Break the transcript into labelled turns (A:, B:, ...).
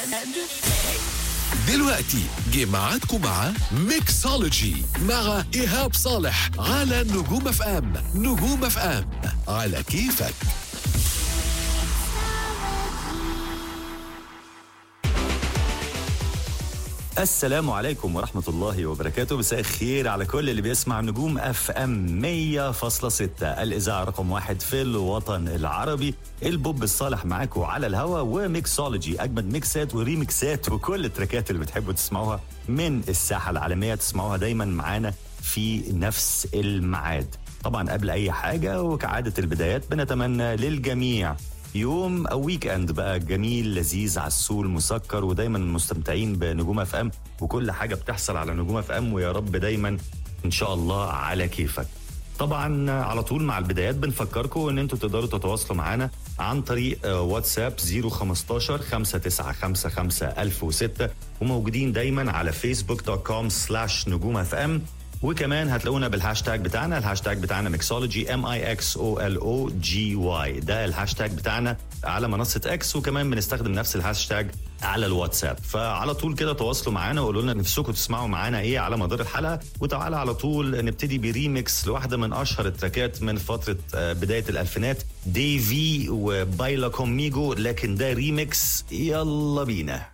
A: دلوقتي جه ميعادكم مع ميكسولوجي مع إيهاب صالح على نجوم اف ام نجوم اف ام على كيفك
B: السلام عليكم ورحمة الله وبركاته مساء الخير على كل اللي بيسمع نجوم اف ام 100.6 الإذاعة رقم واحد في الوطن العربي البوب الصالح معاكم على الهوا وميكسولوجي أجمد ميكسات وريميكسات وكل التراكات اللي بتحبوا تسمعوها من الساحة العالمية تسمعوها دايما معانا في نفس الميعاد طبعا قبل أي حاجة وكعادة البدايات بنتمنى للجميع يوم او ويك اند بقى جميل لذيذ عسول مسكر ودايما مستمتعين بنجوم اف ام وكل حاجه بتحصل على نجوم اف ام ويا رب دايما ان شاء الله على كيفك طبعا على طول مع البدايات بنفكركم ان انتوا تقدروا تتواصلوا معانا عن طريق آه، واتساب 015 5955 1006 وموجودين دايما على فيسبوك دوت كوم سلاش نجوم اف ام وكمان هتلاقونا بالهاشتاج بتاعنا الهاشتاج بتاعنا ميكسولوجي ام اي اكس او ال او جي واي ده الهاشتاج بتاعنا على منصه اكس وكمان بنستخدم نفس الهاشتاج على الواتساب فعلى طول كده تواصلوا معانا وقولوا لنا نفسكم تسمعوا معانا ايه على مدار الحلقه وتعالى على طول نبتدي بريميكس لواحده من اشهر التراكات من فتره آه، بدايه الالفينات دي في وبايلا كوميجو لكن ده ريميكس يلا بينا